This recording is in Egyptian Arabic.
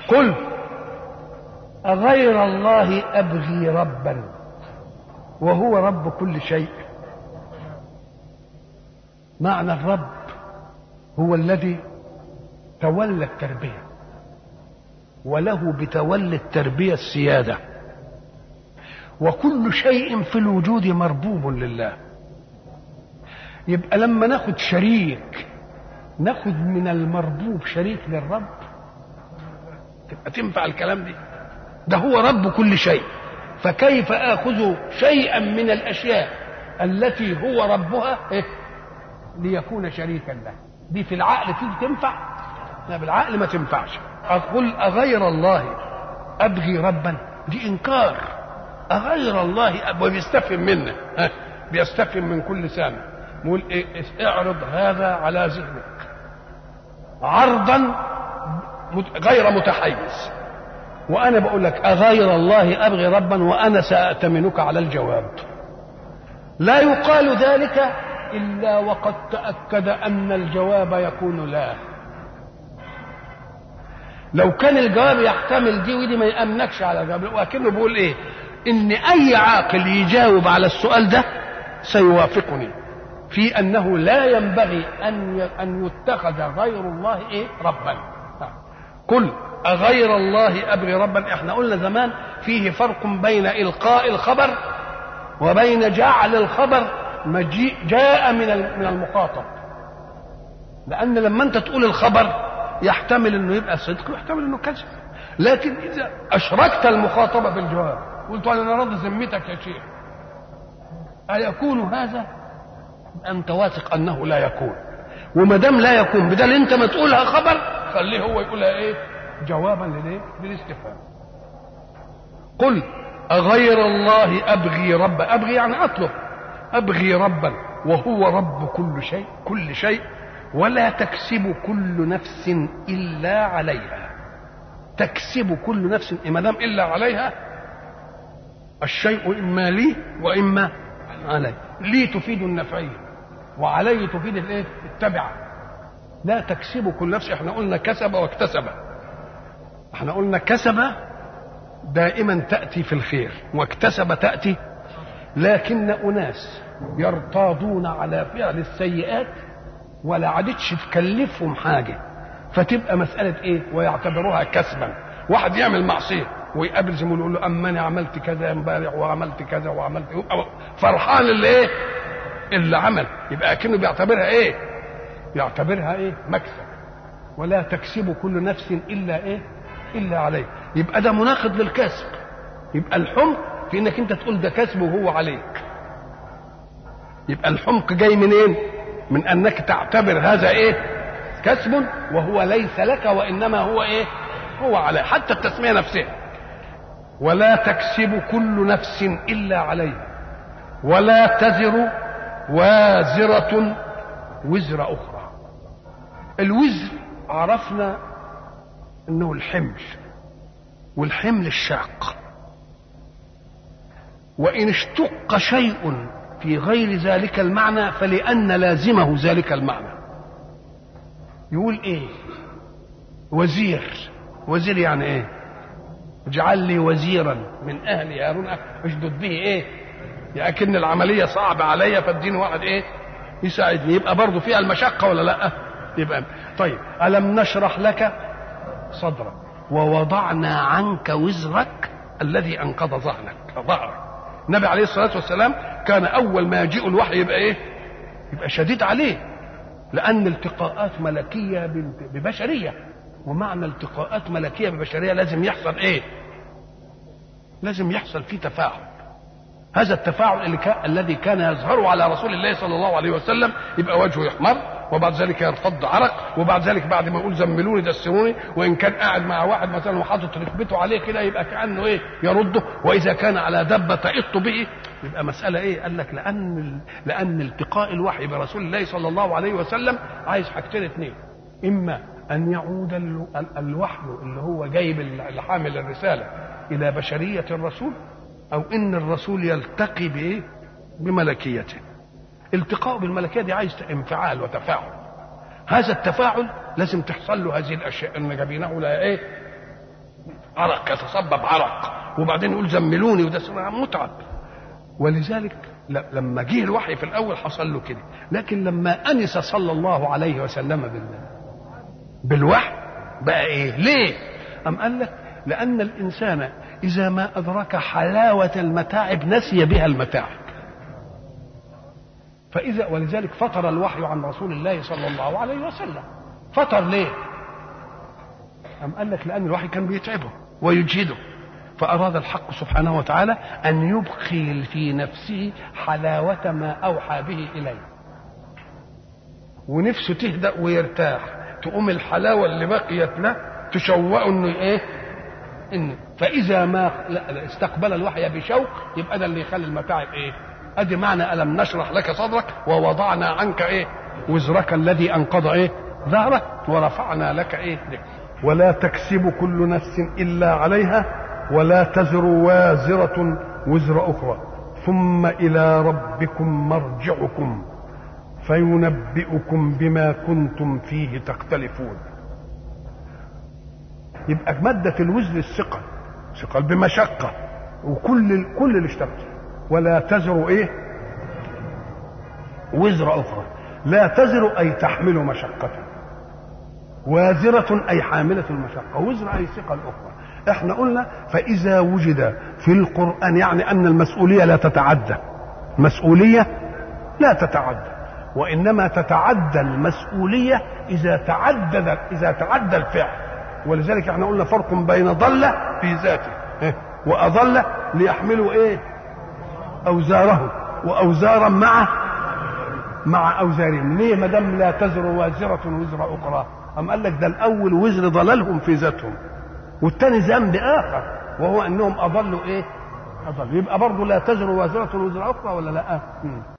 قل أغير الله أبغي ربا وهو رب كل شيء معنى الرب هو الذي تولى التربية وله بتولي التربية السيادة وكل شيء في الوجود مربوب لله يبقى لما ناخد شريك ناخد من المربوب شريك للرب تبقى تنفع الكلام دي ده هو رب كل شيء فكيف اخذ شيئا من الاشياء التي هو ربها إيه؟ ليكون شريكا له دي في العقل تيجي تنفع لا بالعقل ما تنفعش اقول اغير الله ابغي ربا دي انكار اغير الله أب... وبيستفهم منا ها؟ بيستفهم من كل سامع يقول إيه اعرض هذا على ذهنك عرضا مت... غير متحيز وانا بقول لك اغير الله ابغي ربا وانا ساتمنك على الجواب لا يقال ذلك الا وقد تاكد ان الجواب يكون لا لو كان الجواب يحتمل دي ودي ما يامنكش على الجواب ولكنه بيقول ايه ان اي عاقل يجاوب على السؤال ده سيوافقني في انه لا ينبغي ان ان يتخذ غير الله ايه ربا قل أغير الله أبغي ربا احنا قلنا زمان فيه فرق بين إلقاء الخبر وبين جعل الخبر مجيء جاء من من المخاطب لأن لما أنت تقول الخبر يحتمل أنه يبقى صدق ويحتمل أنه كذب لكن إذا أشركت المخاطبة في الجواب قلت أنا راضي ذمتك يا شيخ أيكون هذا؟ أنت واثق أنه لا يكون وما دام لا يكون بدل أنت ما تقولها خبر خليه هو يقولها إيه؟ جوابا للايه؟ للاستفهام. قل أغير الله أبغي ربا، أبغي يعني أطلب. أبغي ربا وهو رب كل شيء، كل شيء ولا تكسب كل نفس إلا عليها. تكسب كل نفس ما دام إلا عليها الشيء إما لي وإما علي. لي تفيد النفعية وعلي تفيد الايه؟ التبعة. لا تكسب كل نفس احنا قلنا كسب واكتسب احنا قلنا كسب دائما تأتي في الخير واكتسب تأتي لكن أناس يرتاضون على فعل السيئات ولا عادتش تكلفهم حاجة فتبقى مسألة ايه ويعتبروها كسبا واحد يعمل معصية ويقابل زميله يقول له اما انا عملت كذا امبارح وعملت كذا وعملت يبقى فرحان اللي ايه اللي عمل يبقى اكنه بيعتبرها ايه يعتبرها ايه مكسب ولا تكسب كل نفس الا ايه الا عليه يبقى ده مناقض للكسب يبقى الحمق في انك انت تقول ده كسب وهو عليك يبقى الحمق جاي منين من انك تعتبر هذا ايه كسب وهو ليس لك وانما هو ايه هو عليه حتى التسميه نفسها ولا تكسب كل نفس الا عليها ولا تزر وازره وزر اخرى الوزر عرفنا انه الحمل والحمل الشاق وان اشتق شيء في غير ذلك المعنى فلان لازمه ذلك المعنى يقول ايه وزير وزير يعني ايه اجعل لي وزيرا من اهل هارون اشدد به ايه لكن العمليه صعبه عليا فاديني واحد ايه يساعدني يبقى برضه فيها المشقه ولا لا يبقى طيب الم نشرح لك صدرك ووضعنا عنك وزرك الذي انقض ظهرك ظهرك النبي عليه الصلاه والسلام كان اول ما يجيء الوحي يبقى ايه يبقى شديد عليه لان التقاءات ملكيه ببشريه ومعنى التقاءات ملكيه ببشريه لازم يحصل ايه لازم يحصل فيه تفاعل هذا التفاعل اللي كان الذي كان يظهر على رسول الله صلى الله عليه وسلم يبقى وجهه يحمر وبعد ذلك يرتد عرق وبعد ذلك بعد ما يقول زملوني دسروني وان كان قاعد مع واحد مثلا وحاطط ركبته عليه كده يبقى كانه ايه يرده واذا كان على دبه تئط به يبقى مساله ايه قال لك لان لان التقاء الوحي برسول الله صلى الله عليه وسلم عايز حاجتين اثنين اما ان يعود الوحي اللي هو جايب الحامل الرساله الى بشريه الرسول او ان الرسول يلتقي بايه بملكيته التقاء بالملكيه دي عايز انفعال وتفاعل هذا التفاعل لازم تحصل له هذه الاشياء ان جبينه لا ايه عرق يتصبب عرق وبعدين يقول زملوني وده متعب ولذلك لما جه الوحي في الاول حصل له كده لكن لما انس صلى الله عليه وسلم بالله بالوحي بقى ايه ليه ام قال لك لان الانسان اذا ما ادرك حلاوه المتاعب نسي بها المتاعب فاذا ولذلك فطر الوحي عن رسول الله صلى الله عليه وسلم فطر ليه ام قال لك لان الوحي كان بيتعبه ويجهده فأراد الحق سبحانه وتعالى أن يبقي في نفسه حلاوة ما أوحى به إليه ونفسه تهدأ ويرتاح تقوم الحلاوة اللي بقيت له تشوقه إنه إيه؟ إن فإذا ما استقبل الوحي بشوق يبقى ده اللي يخلي المتاعب إيه؟ أدي معنى ألم نشرح لك صدرك ووضعنا عنك إيه؟ وزرك الذي أنقض إيه؟ ظهرك ورفعنا لك إيه؟ ذكر ولا تكسب كل نفس إلا عليها ولا تزر وازرة وزر أخرى ثم إلى ربكم مرجعكم فينبئكم بما كنتم فيه تختلفون يبقى مادة الوزن الثقل ثقل بمشقة وكل كل اللي اشتغل ولا تزر ايه وزر أخرى لا تزر أي تحمل مشقة وازرة أي حاملة المشقة وزر أي ثقل أخرى احنا قلنا فاذا وجد في القران يعني ان المسؤوليه لا تتعدى المسؤوليه لا تتعدى وانما تتعدى المسؤوليه اذا تعدد اذا تعدى الفعل ولذلك احنا قلنا فرق بين ضل في ذاته واضل ليحملوا ايه اوزارهم واوزارا مع مع اوزارهم ليه ما دام لا تزر وازره وزر اخرى ام قال لك ده الاول وزر ضلالهم في ذاتهم والتاني ذنب اخر وهو انهم اضلوا ايه اضلوا يبقى برضه لا تزر وازره وزر اخرى ولا لا